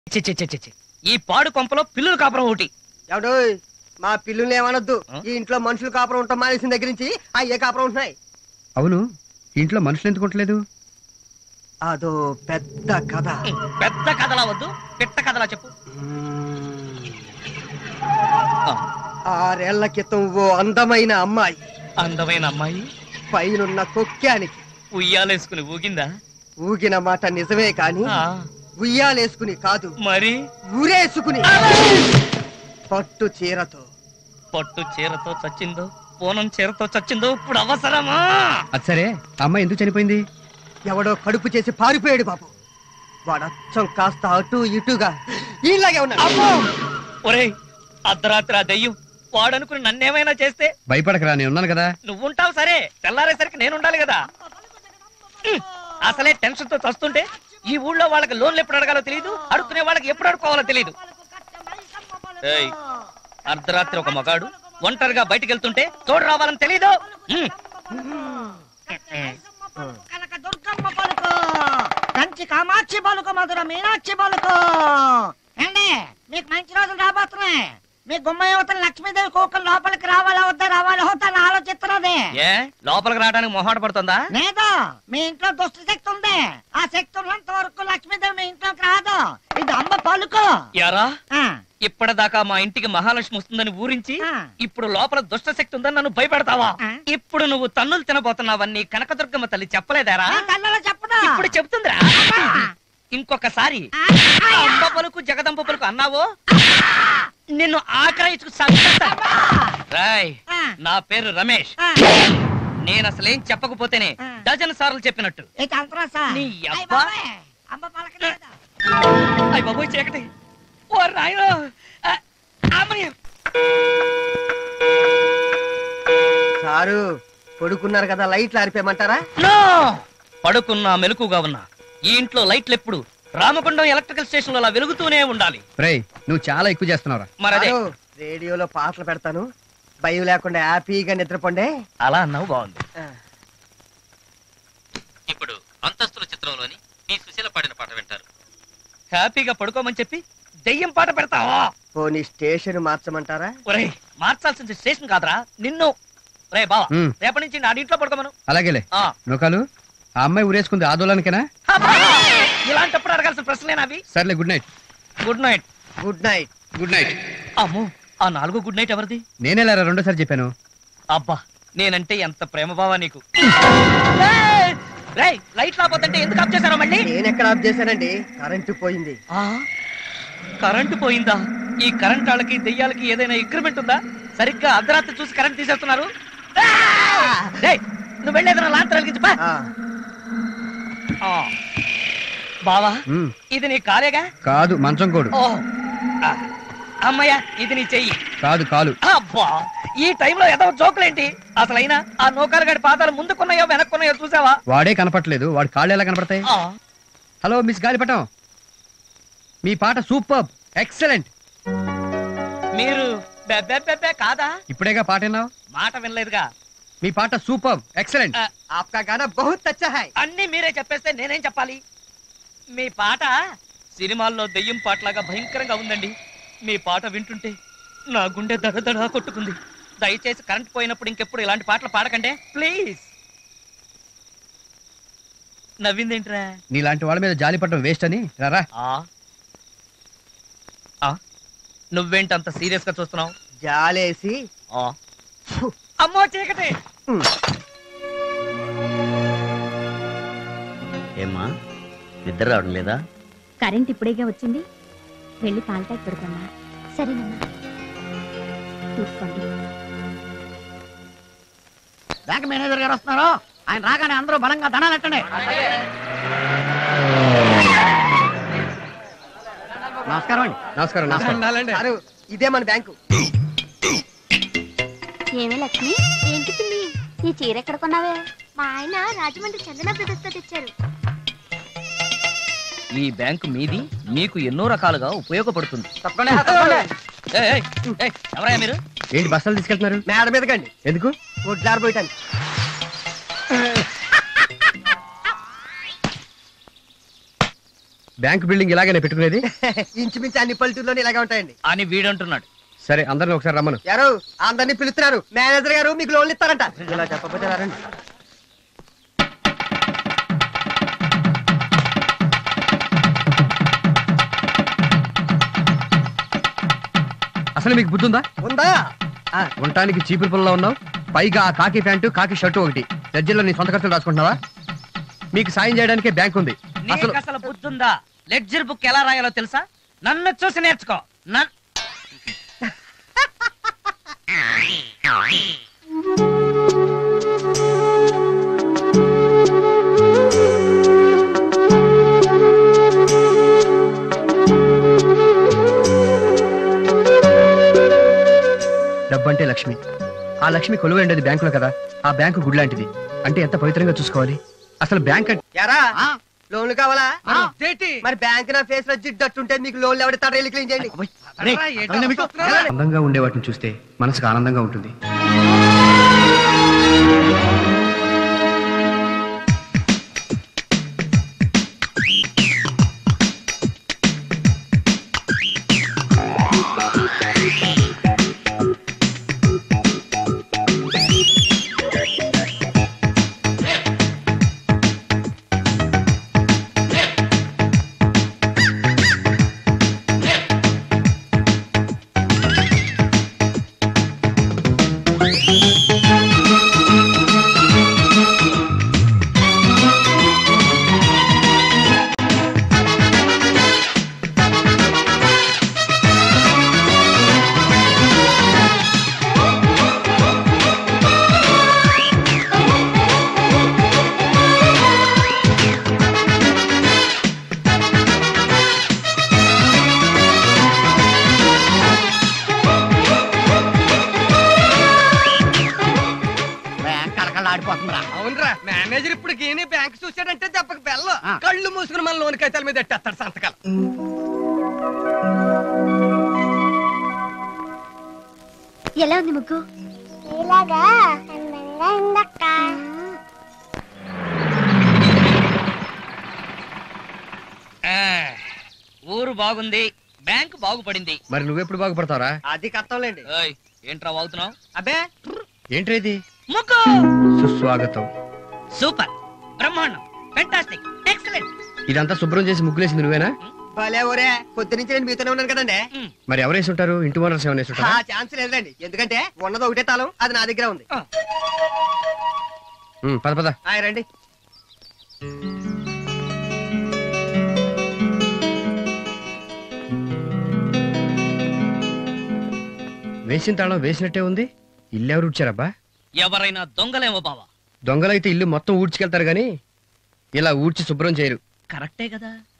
చి, చి, చి, చి, చి. ఈ పాడు కొంపలో పిల్లులు కాపురం ఒకటి ఎవడు మా పిల్లుల్ని ఏమనొద్దు ఆ? ఈ ఇంట్లో మనుషులు కాపురం ఉంటాం మానేసిన దగ్గర నుంచి ఆ ఏ కాపురం ఉంటున్నాయి అవును ఇంట్లో మనుషులు ఎందుకు ఉండలేదు అదో పెద్ద కథ పెద్ద కథలా వద్దు పిట్ట కథలా చెప్పు ఆ, ఆరేళ్ల క్రితం ఓ అందమైన అమ్మాయి అందమైన అమ్మాయి పైనున్న కొక్కానికి ఉయ్యాలేసుకుని ఊగిందా ఊగిన మాట నిజమే కాని ఆ, ఉయ్యాలేసుకుని కాదు మరి ఊరేసుకుని పట్టు చీరతో పట్టు చీరతో చచ్చిందో పూనం చీరతో చచ్చిందో ఇప్పుడు అవసరమా అది సరే ఆ అమ్మాయి ఎందుకు చనిపోయింది ఎవడో కడుపు చేసి పారిపోయాడు బాబు వాడచ్చం కాస్త అటు ఇటుగా ఇలాగే ఉన్నాడు ఒరేయ్ అర్ధరాత్రి ఆ దెయ్యం వాడనుకుని నన్నేమైనా చేస్తే భయపడకరా నేను ఉన్నాను కదా నువ్వుంటావు సరే తెల్లారేసరికి నేను ఉండాలి కదా ఉమ్, అసలే టెన్షన్ తో చస్తుంటే ఈ ఊళ్ళో వాళ్ళకి లోన్లు ఎప్పుడు అడగాలో తెలియదు అడుక్కునే వాళ్ళకి ఎప్పుడు అడుకోవాలో తెలియదు ఏయ్, అర్ధరాత్రి ఒక మగాడు ఒంటరిగా బయటికి వెళ్తుంటే తోడు రావాలని తెలీదు ఉమ్. కనక దుర్గమ్మ పలుకు కంచి కామాక్షి పలుకు మధుర మీనాక్షి పలుకు ఏండి మీకు మంచి రోజులు రాబోతున్నాయి మీ గుమ్మ యువతలు లక్ష్మీదేవి కూకలు లోపలికి రావాలా వద్దా రావాలా వద్దా అని ఆలోచిస్తున్నది ఏ లోపలికి రావడానికి మొహాట పడుతుందా లేదు మీ ఇంట్లో దుష్ట శక్తి ఉంది ఆ శక్తి ఉన్నంత వరకు లక్ష్మీదేవి మీ ఇంట్లోకి రాదు ఇది అమ్మ పలుకు యారా ఆ, ఇప్పటిదాకా మా ఇంటికి మహాలక్ష్మి వస్తుందని ఊరించి ఆ. ఇప్పుడు లోపల దుష్ట శక్తి ఉందని నన్ను భయపెడతావా ఆ. ఇప్పుడు నువ్వు తన్నులు తినబోతున్నావన్నీ కనకదుర్గమ్మ తల్లి చెప్పలేదారా నీ కళ్ళలో చెప్పదా ఇప్పుడు చెప్తుందిరా ఇంకొకసారి ఆ, అంబ పలుకు జగదంబ పలుకు అన్నావో నిన్ను ఆక్రయించుకు సంగత రాయ్ ఆ, నా పేరు రమేష్ ఆ. నేను అసలేం చెప్పకపోతేనే ఆ. డజన్ సార్లు చెప్పినట్టు ఇది అంతరా సార్ నీ అయ్ అబ్బా. బాబాయ్, అమ్మ పలకలేదు అయ్య బాబోయ్ చీకటి ఓ రాయో అమ్మని సారు పడుకున్నారు కదా లైట్లు ఆరిపోయమంటారా నో పడుకున్నా మెలకుగా ఉన్నా ఈ ఇంట్లో లైట్లు ఎప్పుడు రామగుండం ఎలక్ట్రికల్ స్టేషన్ అలా వెలుగుతూనే ఉండాలి రేయ్ నువ్వు చాలా ఎక్కువ చేస్తున్నావురా మరదే సారు, రేడియోలో పాటలు పెడతాను భయం లేకుండా హ్యాపీగా నిద్రపోండి అలా అన్నావు బాగుంది ఆ. ఇప్పుడు అంతస్తుల చిత్రంలోని నీ సుశీల పాడిన పాట వింటారు హ్యాపీగా పడుకోమని చెప్పి దెయ్యం పాట పెడతావా పోనీ స్టేషన్ మార్చమంటారా ఒరేయ్ మార్చాల్సిన స్టేషన్ కాదురా నిన్ను రే బావా ఉమ్, రేపటి నుంచి నా ఇంట్లో పడుకోమను అలాగేలే ఆ. నూకాలు ఆ అమ్మాయి ఊరేసుకుంది ఆందోళనకేనా అబ్బా! ఇలాంటప్పుడు అడగాల్సిన ప్రశ్నలేనా అవి సర్లే good night good night good night good night అమ్మో ఆ నాలుగో గుడ్ నైట్ ఎవరిది నేనేలారా రెండోసారి చెప్పాను అబ్బా నేనంటే ఎంత ప్రేమ బావా నీకు రేయ్ లైట్ రాపోతుంటే ఎందుకు ఆఫ్ చేశారో మళ్ళీ నేను ఎక్కడ ఆఫ్ చేశానండి కరెంటు పోయింది ఆ కరెంటు పోయిందా ఈ కరెంట్ వాళ్ళకి దెయ్యాలకి ఏదైనా అగ్రిమెంట్ ఉందా సరిగ్గా అర్ధరాత్రి చూసి కరెంట్ తీసేస్తున్నారు రేయ్, నువ్వు వెళ్ళేదన్నా లాంతర్ వెలిగించు పా. ఆ, ఆ. బావా ఉమ్, ఇది నీ కాలేగా కాదు మంచం కోడు ఓ ఆ. అమ్మయ్య ఇది నీ చెయ్యి కాదు కాలు అబ్బా ఈ టైంలో ఏదో జోకులేంటి అసలైనా ఆ నౌకర్ గడి పాదాలు ముందుకున్నాయో వెనక్కున్నాయో చూసావా వాడే కనపట్లేదు వాడి కాళ్ళు ఎలా కనపడతాయి ఆ. హలో మిస్ గాలిపటం మీ పాట సూపర్ ఎక్సలెంట్ మీరు బె బె బె బె కాదా ఇప్పుడేగా పాట విన్నావు మాట వినలేదుగా మీ పాట సూపర్ ఎక్సలెంట్ ఆ, ఆప్కా గానా బహుత్ అచ్చా హై అన్ని మీరే చెప్పేస్తే నేనేం చెప్పాలి మీ పాట సినిమాల్లో దెయ్యం పాటలాగా భయంకరంగా ఉందండి మీ పాట వింటుంటే నా గుండె దడదడా కొట్టుకుంది దయచేసి కరెంట్ పోయినప్పుడు ఇంకెప్పుడు ఇలాంటి పాటలు పాడకండి ప్లీజ్ నవ్విందేంట్రా నీలాంటి వాళ్ళ మీద జాలిపడడం వేస్ట్ అని రారా ఆ ఆ? నువ్వేంటంత సీరియస్ గా చూస్తున్నావు జాలేసి ఆ. అమ్మో చీకటి ఉమ్, ఏమ్మా నిద్ర రావడం లేదా కరెంట్ ఇప్పుడేగా వచ్చింది వెళ్ళి కాల్టాక్ పెడుతున్నా సరేనమ్మా తీసుకోండి బ్యాంక్ మేనేజర్ గారు వస్తున్నారు ఆయన రాగానే అందరూ బలంగా ధనాలు ఎట్టండి నమస్కారం అండి నమస్కారం నమస్కారం సారు ఇదే మన బ్యాంకు ఏమే లక్ష్మి ఏంటి పిల్లి ఈ చీర ఎక్కడ కొన్నావే మా ఆయన రాజమండ్రి చందన బ్రదర్స్ తో తెచ్చారు ఈ బ్యాంకు మీది మీకు ఎన్నో రకాలుగా ఉపయోగపడుతుంది తప్పకుండా తప్పకుండా ఏయ్, ఏయ్, ఏయ్, ఎవరయ్యా మీరు ఏంటి బస్తాలు తీసుకెళ్తున్నారు మేడ మీదకండి ఎందుకు గుడ్లారు పోయటానికి బ్యాంక్ బిల్డింగ్ ఇలాగనే పెట్టుకునేది ఇంచుమించు అన్ని పల్లెటూరులోనే ఇలాగే ఉంటాయండి అని వీడంటున్నాడు సరే అందరిని ఒకసారి రమ్మను యారు అందరినీ పిలుస్తున్నారు మేనేజర్ గారు మీకు లోన్లు ఇస్తారంట ఇలా చెప్పకపోతే ఎలా రండి అసలు మీకు బుద్ధి ఉందా ఉందా ఆ, ఉండటానికి చీపురు పుల్లలో ఉన్నావు పైగా ఆ కాకి ప్యాంటు కాకి షర్టు ఒకటి లెడ్జర్లో నీ సొంత ఖర్చులు రాసుకుంటున్నావా మీకు సాయం చేయడానికే బ్యాంక్ ఉంది అసలు నీకు అసలు బుద్ధుందా లెడ్జర్ బుక్ ఎలా రాయాలో తెలుసా నన్ను చూసి నేర్చుకో నన్ డబ్బంటే లక్ష్మి ఆ లక్ష్మి కొలువై ఉండేది బ్యాంకులో కదా ఆ బ్యాంకు గుడి లాంటిది అంటే ఎంత పవిత్రంగా చూసుకోవాలి అసలు బ్యాంక్ అంటే యారా లోన్లు కావాలా మరి బ్యాంక్ నా ఫేస్ లో జిడ్డట్టుంటే మీకు లోన్లు ఎవడిస్తాడో వెళ్ళి క్లీన్ చేయండి అందంగా ఉండే వాటిని చూస్తే మనసుకు ఆనందంగా ఉంటుంది బ్యాంక్ కలకలాడిపోతుందిరా అవునరా మేనేజర్ ఇప్పుడు గీని బ్యాంక్ చూసాడంటే దెబ్బకి బెల్ల ఆ. కళ్ళు మూసుకుని మన లోన్ కైతాల మీద ఎట్టేస్తాడు సంతకాలు ఎలా ఉంది ముగ్గు ఇలాగా అందంగా ఉందక్క ఆ, ఊరు బాగుంది బ్యాంక్ బాగుపడింది మరి నువ్వెప్పుడు బాగుపడతావరా అది కష్టంలేండి ఏయ్, ఏంట్రా వాగుతున్నావు అబ్బే ఏంట్రేది ముగ్గు సుస్వాగతం సూపర్ బ్రహ్మాండం ఫెంటాస్టిక్ ఎక్సలెంట్ ఇదంతా శుభ్రం చేసి ముగ్గులేసింది నువ్వేనా భలే ఓరే పొద్దు నుంచి నేను మీతోనే ఉన్నాను కదండి మరి ఎవరేసి ఉంటారు ఇంటి ఓనర్స్ ఏమైనా వేసి ఆ ఉంటారా ఛాన్స్ లేదండి ఎందుకంటే ఉన్నది ఒకటే తాళం అది నా దగ్గర ఉంది ఉమ్, పద పద ఆయన రండి వేసిన తాళం వేసినట్టే ఉంది ఇల్లు ఎవరు ఊడ్చారబ్బా ఎవరైనా దొంగలేమో బావా దొంగలైతే ఇల్లు మొత్తం ఊడ్చుకెళ్తారు గాని ఇలా ఊడ్చి శుభ్రం చేయరు కరెక్టే కదా